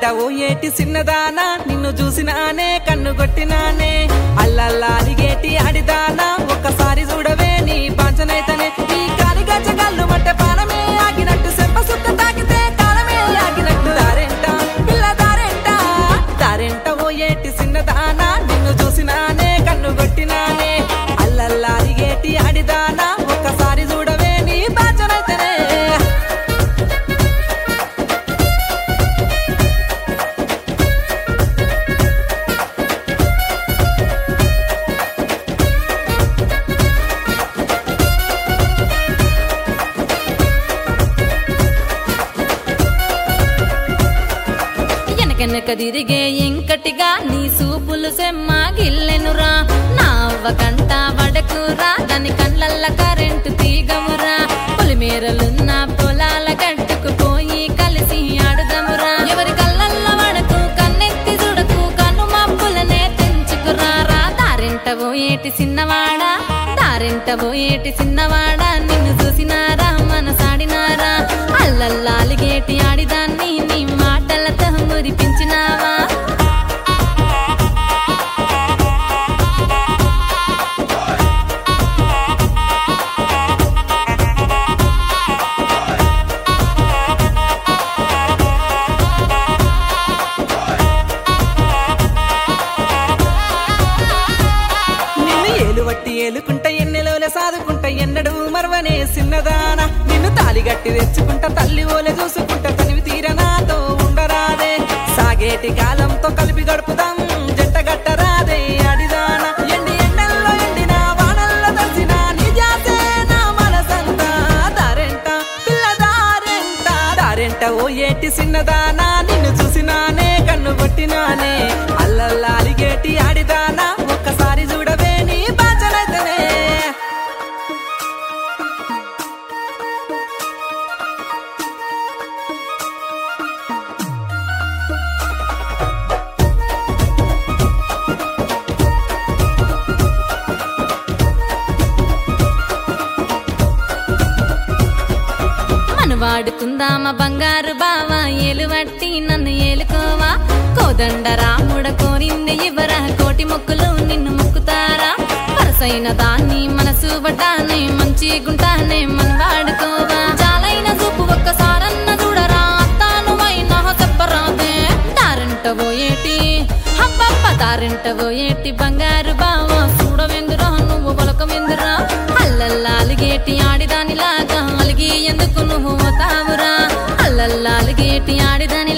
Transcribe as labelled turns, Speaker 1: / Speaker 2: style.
Speaker 1: ఓ ఏటి సిన్నదానా నిన్ను చూసినానే కన్ను కొట్టినానే అల్లల్లా అలిగేటి ఆడిదానా ఒక్కసారి చూడవే నీ పంచనైతనే నీ కాలి గచ్చగల్లు మట్టే పానమే ఆగినట్టు సెంప సుక్క తాకితే కాలమే ఆగినట్టు దారెంట పిల్ల దారెంట దారెంట ఓ ఏటి సిన్నదానా నిన్ను చూసినానే కన్ను కొట్టినానే అల్లల్లా అలిగేటి ఆడిదానా ఒక్కసారి చూడవే నీ పంచనైతనే
Speaker 2: ఎనకెనక తిరిగే ఇంకటిగా నీ సూపులు సెమ్మ గిల్లెనురా నా అవ్వ కంట వడకురా దాని కళ్ళల్ల కరెంటు తీగమురా పొలిమేరలున్న పొలాల గట్టుకు పోయి కలిసి ఆడుదమురా ఎవరి కళ్ళల్ల వడకు కన్నెత్తి చూడకు కన్ను మబ్బులనే తెంచుకురా రా దారింటవో ఏటి సిన్నవాడా దారింటవో ఏటి సిన్నవాడా నిన్ను చూసినారా మనసాడినారా అల్లల్లాలిగేటి ఆడిదాన్ని నీ మాటలతో మురిపించినావా
Speaker 1: నిన్ను ఏలువట్టి ఏలుకుంట ఎన్నెలోలే సాదుకుంట ఎన్నడు మరవనే సిన్నదానా నిన్ను తాలిగట్టి తెచ్చుకుంట తల్లి ఓలే చూసుకుంట తనివి తీర నాతో ఉండరాదే సాగేటి కాలంతో కలిపి గడుపుదాం జంట గట్టరాదే అడిదానా ఎండి ఎండల్లో ఎండిన వానల్లో తడిసిన నిజాసే నా మనసంతా దారెంట పిల్ల దారెంట దారెంట ఓ ఏటి సిన్నదానా నిన్ను చూసినానే కన్ను కొట్టినానే అల్లల్లా అలిగేటి ఆడిదానా ఒక్కసారి చూడవే నీ బాచనైతేనే
Speaker 2: మనవాడుకుందామా బంగారు బావా ఏలువట్టి నన్ను ఏలుకోవా కోదండ రాముడ కోరింది ఇవరా కోటి మొక్కులు నిన్ను మొక్కుతారా వరసైన దాన్ని మనసు పడ్డానే మంచి గుంటానే మనవాడుకోవా చాలైన చూపు ఒక్కసారన్న చూడరా అత్తాను అయినా చెప్పరాదే దారంటవో ఏటి హబ్బబ్బ దారంటవో ఏటి బంగారు బావా చూడవెందురా నువ్వు పొలకమెందురా అల్లల్లా అలిగేటి ఆడిదానిలాగా అలిగి ఎందుకు నువ్వు పోతావురా అల్లల్లా అలిగేటి ఆడిదాని